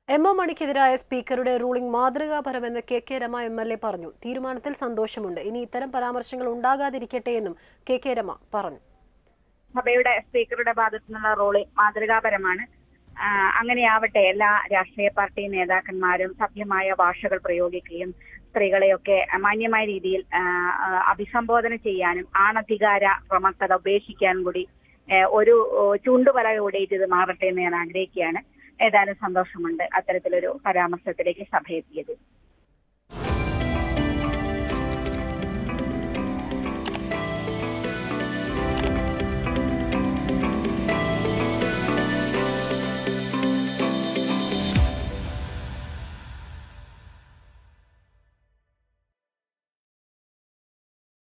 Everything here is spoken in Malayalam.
എം ഒ മണിക്കെതിരായ സ്പീക്കറുടെ റൂളിംഗ് മാതൃകാപരമെന്ന് K K Rema M L A പറഞ്ഞു തീരുമാനത്തിൽ സന്തോഷമുണ്ട് ഇനി ഇത്തരം പരാമർശങ്ങൾ ഉണ്ടാകാതിരിക്കട്ടെ എന്നും കെ കെ രമ പറഞ്ഞു സഭയുടെ സ്പീക്കറുടെ ഭാഗത്തു നിന്നുള്ള റോളിംഗ് മാതൃകാപരമാണ് ആ, അങ്ങനെയാവട്ടെ എല്ലാ രാഷ്ട്രീയ പാർട്ടി നേതാക്കന്മാരും സഭ്യമായ ഭാഷകൾ പ്രയോഗിക്കുകയും സ്ത്രീകളെയൊക്കെ മാന്യമായ രീതിയിൽ ആ, ആ, അഭിസംബോധന ചെയ്യാനും ആണധികാര പ്രമത്തത ഉപേക്ഷിക്കാനും കൂടി ഏ, ഒരു ഓ, ചൂണ്ടുപലക കൂടിയിട്ട് ഇത് മാറട്ടെ എന്ന് ഞാൻ ആഗ്രഹിക്കുകയാണ് ഏതായാലും സന്തോഷമുണ്ട് അത്തരത്തിലൊരു പരാമർശത്തിലേക്ക് സഭ എത്തിയത്